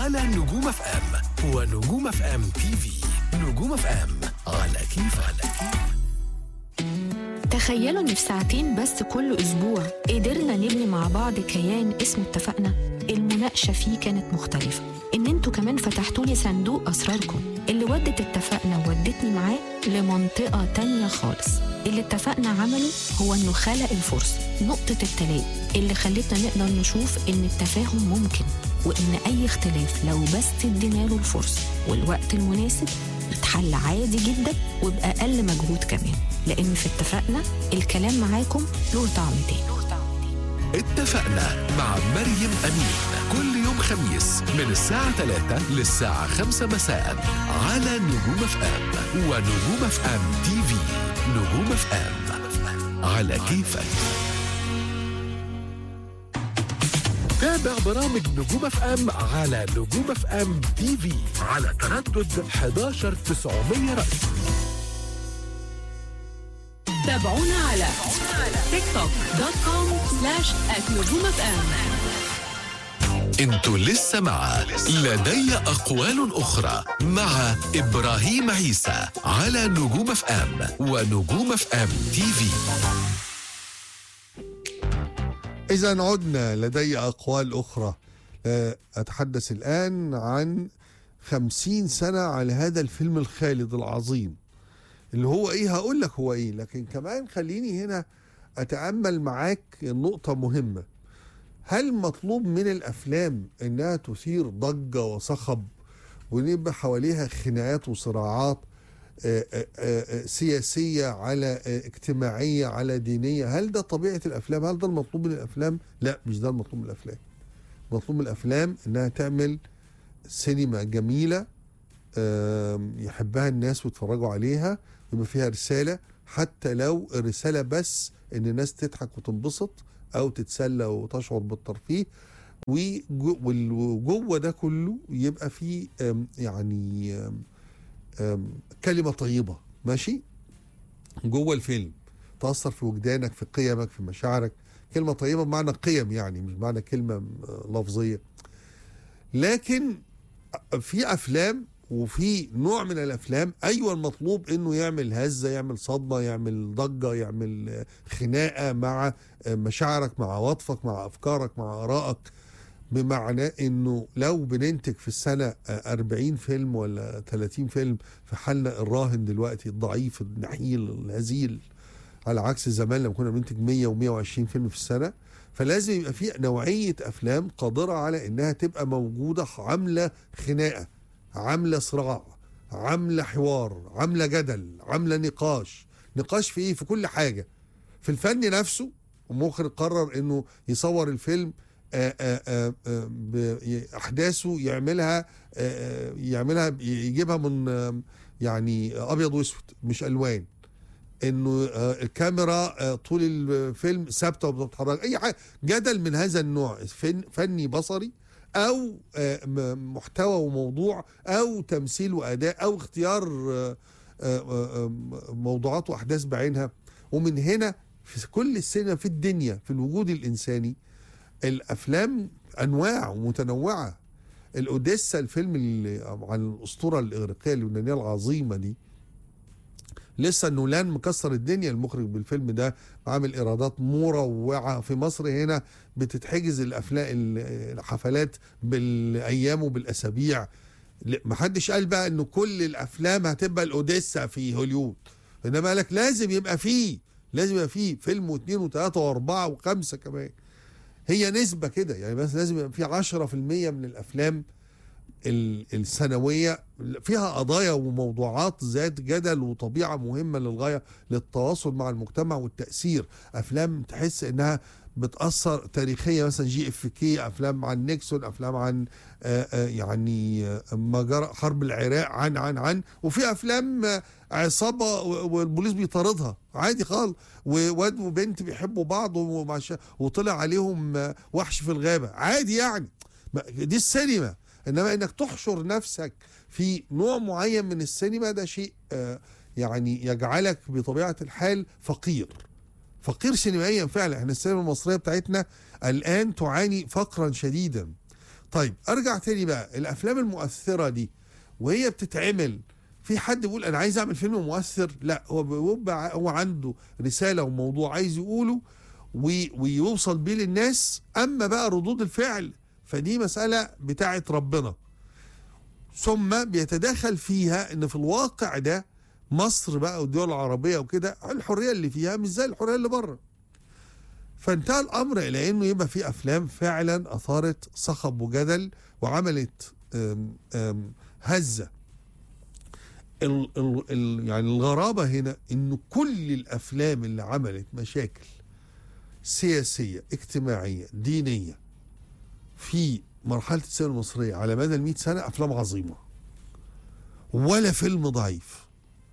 على نجوم اف ام ونجوم اف ام تي في نجوم اف ام على كيف على كيف تخيلوا إن في ساعتين بس كل أسبوع قدرنا نبني مع بعض كيان اسمه اتفقنا المناقشة فيه كانت مختلفة إن انتوا كمان فتحتوا لي صندوق أسراركم اللي ودت اتفقنا وودتني معاه لمنطقة تانية خالص اللي اتفقنا عمله هو إنه خلق الفرصة نقطة التلاقي اللي خلتنا نقدر نشوف إن التفاهم ممكن وإن أي اختلاف لو بس ادينا له الفرصة والوقت المناسب اتحل عادي جدا وبأقل مجهود كمان لأن في اتفقنا الكلام معاكم له طعم تاني اتفقنا مع مريم أمين كل يوم خميس من الساعة 3 للساعة 5 مساء على نجوم اف ام ونجوم اف ام تي في نجوم اف ام على كيفك تابع برامج نجوم اف ام على نجوم اف ام تي في على تردد 11 900 رأس تابعونا على تيك توك دوت كوم سلاش نجوم اف ام انتوا لسه مع لدي أقوال أخرى مع إبراهيم عيسى على نجوم اف ام ونجوم اف ام تي في إذا عدنا لدي أقوال أخرى آه، أتحدث الآن عن خمسين سنة على هذا الفيلم الخالد العظيم اللي هو إيه هقول لك هو إيه لكن كمان خليني هنا أتأمل معاك نقطة مهمة هل مطلوب من الأفلام إنها تثير ضجة وصخب ونبقى حواليها خناقات وصراعات آه، آه، آه، سياسية على آه، اجتماعية على دينية هل ده طبيعة الأفلام هل ده المطلوب من الأفلام لا مش ده المطلوب من الأفلام المطلوب من الأفلام إنها تعمل سينما جميلة آم، يحبها الناس ويتفرجوا عليها ويبقى فيها رسالة حتى لو الرسالة بس إن الناس تضحك وتنبسط أو تتسلى وتشعر بالترفيه وجو- وال- وجوه ده كله يبقى فيه آم، يعني آم، آم، كلمة طيبة ماشي جوه الفيلم تأثر في وجدانك في قيمك في مشاعرك كلمة طيبة بمعنى قيم يعني مش معنى كلمة آه، لفظية لكن في أفلام وفي نوع من الأفلام أيوة المطلوب إنه يعمل هزة يعمل صدمة يعمل ضجة يعمل آه، خناقة مع آه، مشاعرك مع عواطفك مع أفكارك مع آرائك بمعنى انه لو بننتج في السنه آه، 40 فيلم ولا 30 فيلم في حالنا الراهن دلوقتي الضعيف النحيل الهزيل على عكس زمان لما كنا بننتج 100 و120 فيلم في السنه فلازم يبقى في نوعيه افلام قادره على انها تبقى موجوده عامله خناقه عامله صراع عامله حوار عامله جدل عامله نقاش نقاش في ايه في كل حاجه في الفن نفسه المخرج قرر انه يصور الفيلم آه، آه، آه، آه، بأحداثه يعملها آه، آه، يعملها يجيبها من آه، يعني ابيض واسود مش الوان انه آه، الكاميرا آه، طول الفيلم ثابته وبتتحرك اي حاجه جدل من هذا النوع فن فني بصري او آه، م- محتوى وموضوع او تمثيل واداء او اختيار آه، آه، آه، آه، موضوعات واحداث بعينها ومن هنا في كل السينما في الدنيا في الوجود الانساني الافلام انواع ومتنوعه الاوديسا الفيلم اللي عن الاسطوره الاغريقيه اليونانيه العظيمه دي لسه نولان مكسر الدنيا المخرج بالفيلم ده عامل ايرادات مروعه في مصر هنا بتتحجز الافلام الحفلات بالايام وبالاسابيع لا، محدش قال بقى انه كل الافلام هتبقى الاوديسا في هوليوود انما قال لك لازم يبقى فيه لازم يبقى فيه فيلم واثنين وثلاثه واربعه وخمسه كمان هي نسبة كده يعني بس لازم يبقى في 10% من الأفلام ال- السنوية فيها قضايا وموضوعات ذات جدل وطبيعة مهمة للغاية للتواصل مع المجتمع والتأثير أفلام تحس إنها بتأثر تاريخية مثلا جي اف كي أفلام عن نيكسون أفلام عن آه، آه، يعني آه، ما جرى حرب العراق عن عن عن وفي أفلام آه، عصابة و- والبوليس بيطاردها عادي خالص وواد وبنت بيحبوا بعض ومعش- وطلع عليهم آه، وحش في الغابة عادي يعني ما- دي السينما انما انك تحشر نفسك في نوع معين من السينما ده شيء آه، يعني يجعلك بطبيعة الحال فقير فقير سينمائيا فعلا احنا السينما المصرية بتاعتنا الآن تعاني فقرا شديدا طيب ارجع تاني بقى الافلام المؤثره دي وهي بتتعمل في حد بيقول انا عايز اعمل فيلم مؤثر لا هو بيبقى هو عنده رساله وموضوع عايز يقوله وي- ويوصل بيه للناس اما بقى ردود الفعل فدي مساله بتاعه ربنا ثم بيتدخل فيها ان في الواقع ده مصر بقى والدول العربيه وكده الحريه اللي فيها مش زي الحريه اللي بره فانتهى الامر الى انه يبقى في افلام فعلا اثارت صخب وجدل وعملت أم أم هزه ال ال ال يعني الغرابه هنا انه كل الافلام اللي عملت مشاكل سياسيه اجتماعيه دينيه في مرحله السينما المصريه على مدى ال 100 سنه افلام عظيمه ولا فيلم ضعيف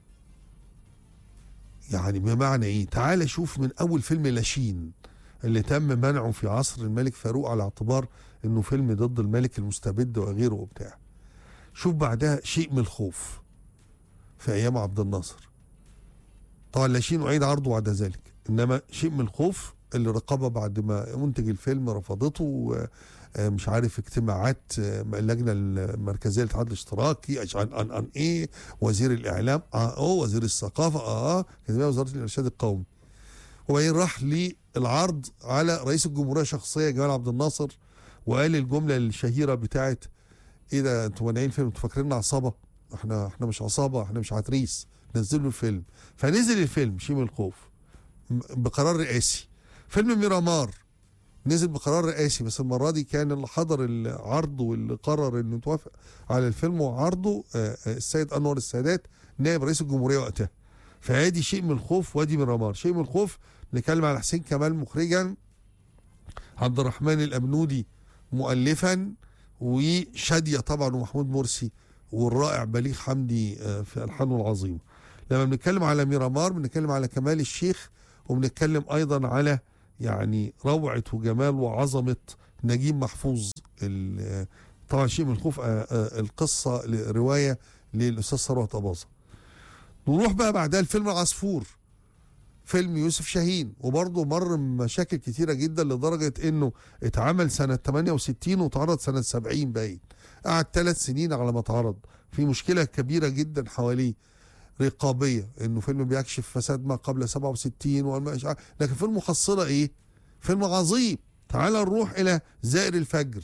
يعني بمعنى ايه تعال شوف من اول فيلم لاشين اللي تم منعه في عصر الملك فاروق على اعتبار انه فيلم ضد الملك المستبد وغيره وبتاع شوف بعدها شيء من الخوف في ايام عبد الناصر طبعا لاشين اعيد عرضه بعد ذلك انما شيء من الخوف اللي رقبه بعد ما منتج الفيلم رفضته آه، مش عارف اجتماعات آه، اللجنه المركزيه للاتحاد الاشتراكي عشان ان ان ايه وزير الاعلام اه اه وزير الثقافه اه اه كان وزاره الارشاد القومي وبعدين راح للعرض على رئيس الجمهوريه شخصيه جمال عبد الناصر وقال الجمله الشهيره بتاعت ايه ده انتوا مانعين فيلم انتوا فاكريننا عصابه احنا احنا مش عصابه احنا مش عتريس نزلوا الفيلم فنزل الفيلم شيم الخوف م- بقرار رئاسي فيلم ميرامار نزل بقرار رئاسي بس المره دي كان اللي حضر العرض واللي قرر انه توافق على الفيلم وعرضه آه، آه، السيد انور السادات نائب رئيس الجمهوريه وقتها فادي شيء من الخوف وادي ميرامار شيء من الخوف نتكلم على حسين كمال مخرجا عبد الرحمن الابنودي مؤلفا وشاديه طبعا ومحمود مرسي والرائع بليغ حمدي آه، في الحانه العظيمه لما بنتكلم على ميرامار بنتكلم على كمال الشيخ وبنتكلم ايضا على يعني روعه وجمال وعظمه نجيب محفوظ ال- طبعا شيء من الخوف آه، آه، القصه روايه للاستاذ ثروت اباظه نروح بقى بعدها الفيلم العصفور فيلم يوسف شاهين وبرضه مر مشاكل كتيره جدا لدرجه انه اتعمل سنه 68 واتعرض سنه 70 باين قعد ثلاث سنين على ما اتعرض في مشكله كبيره جدا حواليه رقابيه انه فيلم بيكشف فساد ما قبل 67 وما مش عارف لكن فيلم محصله ايه؟ فيلم عظيم تعال نروح الى زائر الفجر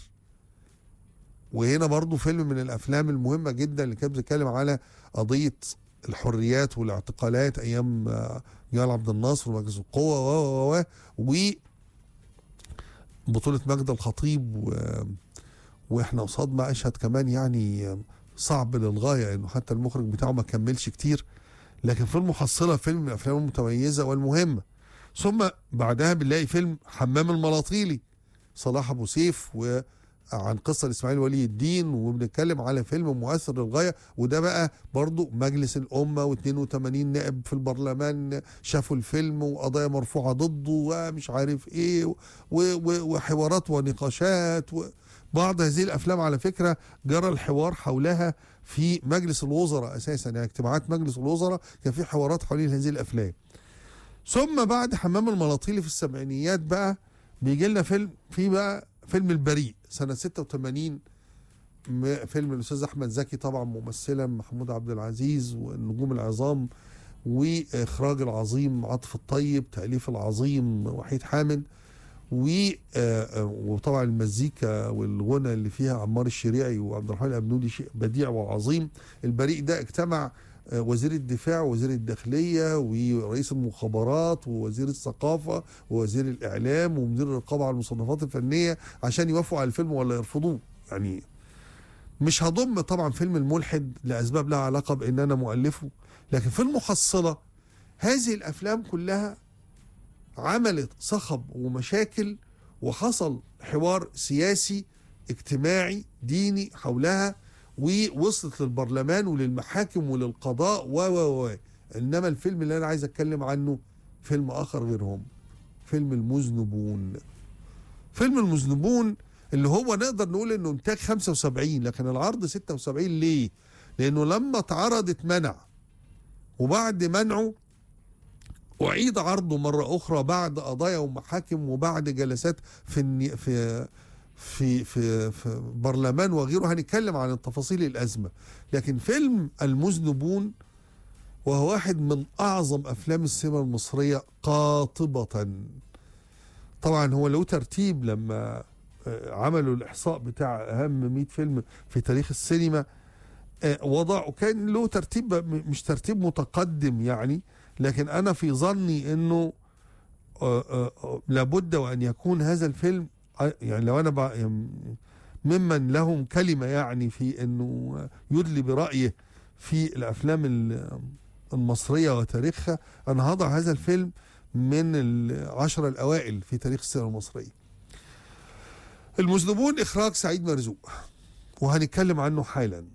وهنا برضو فيلم من الافلام المهمه جدا اللي كانت بتتكلم على قضيه الحريات والاعتقالات ايام آه، جمال عبد الناصر ومجلس القوه و و و و بطوله ماجدة الخطيب و واحنا قصاد مشهد كمان يعني صعب للغايه انه حتى المخرج بتاعه ما كملش كتير لكن في المحصله فيلم من الافلام المتميزه والمهمه ثم بعدها بنلاقي فيلم حمام الملاطيلي صلاح ابو سيف وعن قصه لاسماعيل ولي الدين وبنتكلم على فيلم مؤثر للغايه وده بقى برضو مجلس الامه و82 نائب في البرلمان شافوا الفيلم وقضايا مرفوعه ضده ومش عارف ايه و- و- وحوارات ونقاشات و بعض هذه الافلام على فكره جرى الحوار حولها في مجلس الوزراء اساسا يعني اجتماعات مجلس الوزراء كان في حوارات حوالين هذه الافلام ثم بعد حمام الملاطيلي في السبعينيات بقى بيجي لنا فيلم في بقى فيلم البريء سنه 86 م- فيلم الاستاذ احمد زكي طبعا ممثلا محمود عبد العزيز والنجوم العظام واخراج العظيم عاطف الطيب تاليف العظيم وحيد حامد و آه، آه، وطبعا المزيكا والغنى اللي فيها عمار الشريعي وعبد الرحمن الابنودي شيء بديع وعظيم البريء ده اجتمع آه، وزير الدفاع ووزير الداخليه ورئيس المخابرات ووزير الثقافه ووزير الاعلام ومدير الرقابه على المصنفات الفنيه عشان يوافقوا على الفيلم ولا يرفضوه يعني مش هضم طبعا فيلم الملحد لاسباب لها علاقه بان انا مؤلفه لكن في المحصله هذه الافلام كلها عملت صخب ومشاكل وحصل حوار سياسي اجتماعي ديني حولها ووصلت للبرلمان وللمحاكم وللقضاء و و و انما الفيلم اللي انا عايز اتكلم عنه فيلم اخر غيرهم فيلم المذنبون فيلم المذنبون اللي هو نقدر نقول انه انتاج 75 لكن العرض 76 ليه؟ لانه لما اتعرض اتمنع وبعد منعه أعيد عرضه مرة أخرى بعد قضايا ومحاكم وبعد جلسات في الني... في في في في برلمان وغيره هنتكلم عن تفاصيل الازمه لكن فيلم المذنبون وهو واحد من اعظم افلام السينما المصريه قاطبه طبعا هو له ترتيب لما آه، عملوا الاحصاء بتاع اهم 100 فيلم في تاريخ السينما آه، وضع وكان له ترتيب م- مش ترتيب متقدم يعني لكن انا في ظني انه آه، آه، آه، لابد وان يكون هذا الفيلم آه، يعني لو انا بع- يعني ممن لهم كلمه يعني في انه يدلي برايه في الافلام ال- المصريه وتاريخها انا هضع هذا الفيلم من العشرة الأوائل في تاريخ السينما المصرية المذنبون إخراج سعيد مرزوق وهنتكلم عنه حالا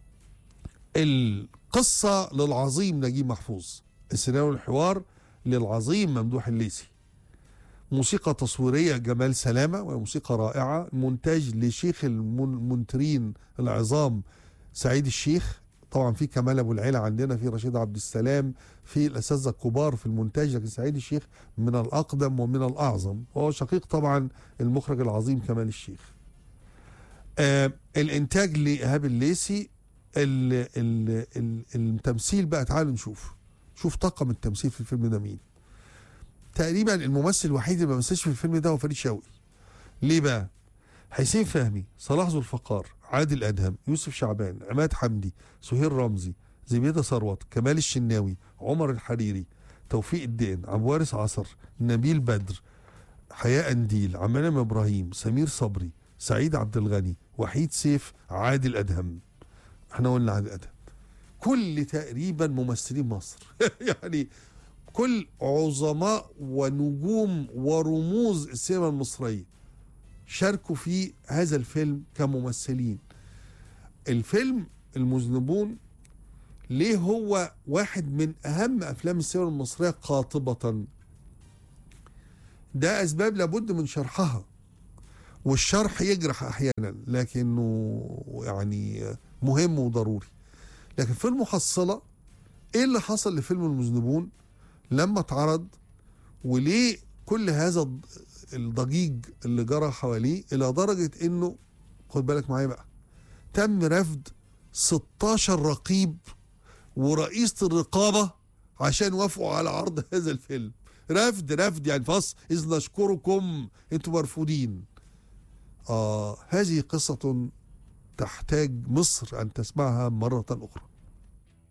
القصة للعظيم نجيب محفوظ السيناريو الحوار للعظيم ممدوح الليثي موسيقى تصويرية جمال سلامة وموسيقى رائعة مونتاج لشيخ المنترين العظام سعيد الشيخ طبعا في كمال ابو العيلة عندنا في رشيد عبد السلام في الاساتذه الكبار في المونتاج لكن سعيد الشيخ من الاقدم ومن الاعظم وهو شقيق طبعا المخرج العظيم كمال الشيخ. آه الانتاج لايهاب الليثي ال- ال- ال- التمثيل بقى تعالوا نشوف شوف طاقم التمثيل في الفيلم ده مين. تقريبا الممثل الوحيد اللي ما مثلش في الفيلم ده هو فريد شوقي. ليه بقى؟ حسين فهمي، صلاح ذو الفقار، عادل ادهم، يوسف شعبان، عماد حمدي، سهير رمزي، زبيدة ثروت، كمال الشناوي، عمر الحريري، توفيق الدين، عبد الوارث عصر، نبيل بدر، حياء انديل، عمالم ابراهيم، سمير صبري، سعيد عبد الغني، وحيد سيف، عادل ادهم. احنا قلنا عادل ادهم. كل تقريبا ممثلين مصر يعني كل عظماء ونجوم ورموز السينما المصريه شاركوا في هذا الفيلم كممثلين الفيلم المذنبون ليه هو واحد من اهم افلام السينما المصريه قاطبه ده اسباب لابد من شرحها والشرح يجرح احيانا لكنه يعني مهم وضروري لكن في المحصله ايه اللي حصل لفيلم المذنبون لما اتعرض وليه كل هذا الض- الضجيج اللي جرى حواليه الى درجه انه خد بالك معايا بقى تم رفض 16 رقيب ورئيسة الرقابة عشان وافقوا على عرض هذا الفيلم رفض رفض يعني فص إذ نشكركم أنتم مرفوضين آه هذه قصة تحتاج مصر أن تسمعها مرة أخرى